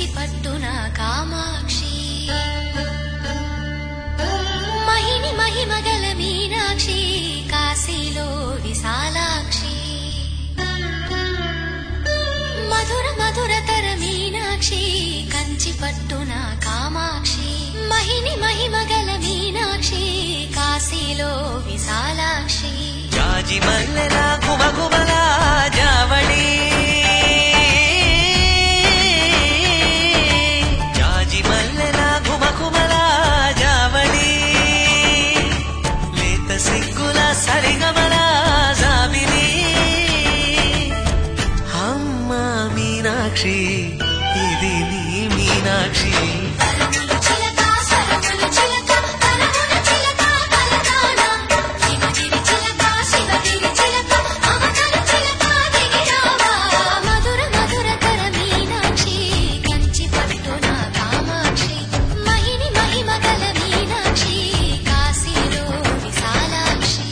పట్టున కామాక్షి మహిని మహిమగల మీనాక్షి కాశీలో విశాలాక్షి మధుర మధురతర మీనాక్షి కంచి పట్టున కామాక్షి మహిని మహిమగల మీనాక్షి కాశీలో విశాలాక్షి జాజి మల్లెల గుమగుమల జావళి జాజి మల్లెల గుమగుమల జావళి లేత సిగ్గుల సరిగమల జాబిలి అమ్మ మీనాక్షి ఇది నీ మీనాక్షి కరములు చిలక సరములు చిలక కరముల చిలక కలదాన హిమగిరి చిలక శివగిరి చిలక మమతల చిలక దిగిరావా మధుర మధురతర మీనాక్షి కంచి పట్టున కామాక్షి మహిని మహిమగల మీనాక్షి కాశీలో విశాలాక్షి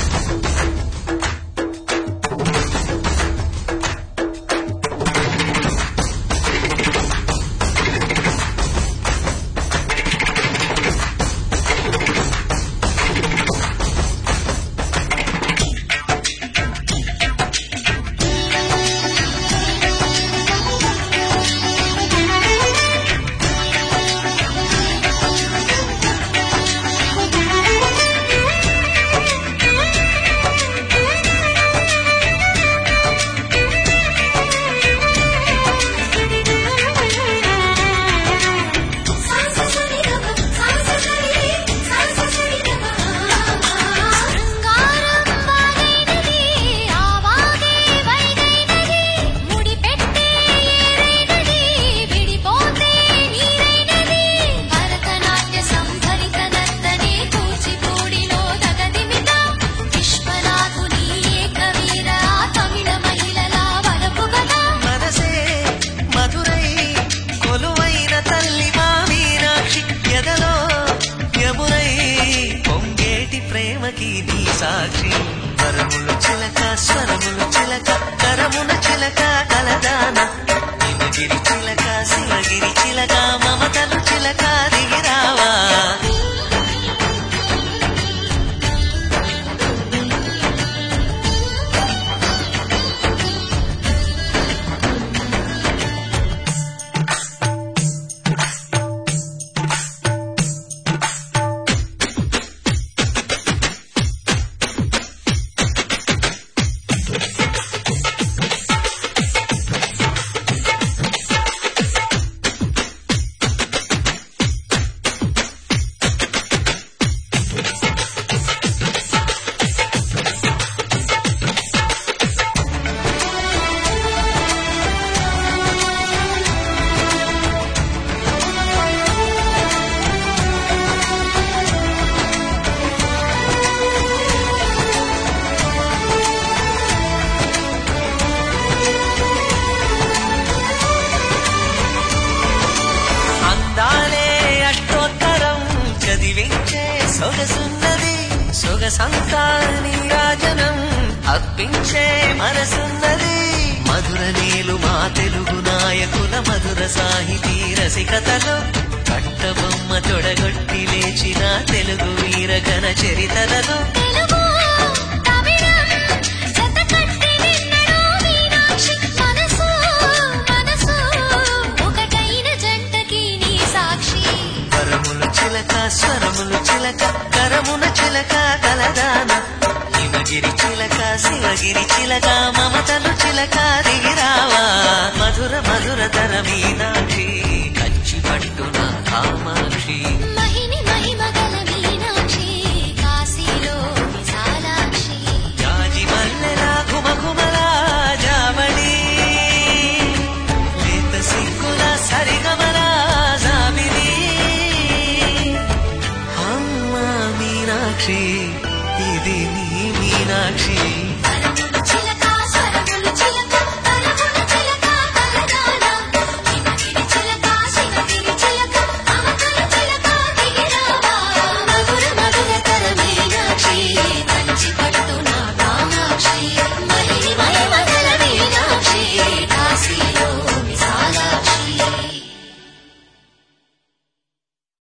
శృంగారం వాగైనది ఆవాగే వైగైనది ముడి పెట్టే ఏరైనది విడిపోతే నీరైనది భరతనాట్య సంభరిత నర్తనే కూచిపూడిలో దగదిమిత విశ్వనాథుని ఏకవీర తమిళ మహిళల వరపు కదా మనసే మధురై కొలువైన తల్లి మా మీనాక్షి ఎదలో యమునై పొంగేటి ప్రేమకి నీ సాక్షి వరములు చిలక స్వరములు చిలక కరమున చిలక కలదాన హిమగిరి చిలక శివగిరి చిలక మమతలు చిలక దిగిరావా అందాలే అష్టోత్తరం చదివించే సొగసున్నది సొగసంతా నీరాజనం అర్పించే మనసున్నది మధుర నీలు మా తెలుగు నాయకుల మధుర సాహితీ రసికతలో కట్టబొమ్మ తొడగొట్టి లేచిన తెలుగు వీరగణ చరితలలో తెలుగు తమిళం జతకట్టి విన్నడో మీనాక్షి మనసు మనసు ఒకటైన జంటకి నీ సాక్షి వరములు చిలక స్వరములు చిలక కరమున చిలక కలదాన హిమగిరి చిలక శివగిరి చిలక మమతలు చిలక దిగిరావా మధుర మధుర తర మీనాక్షి కంచి పట్టున కామాక్షి మహిని మహిమగల మీనాక్షి కాశీలో విశాలాక్షి జాజి మల్లెల గుమగుమల జావళి లేత సిగ్గుల సరిగమల జాబిలి అమ్మ మీనాక్షి ఇది నీ మీనాక్షి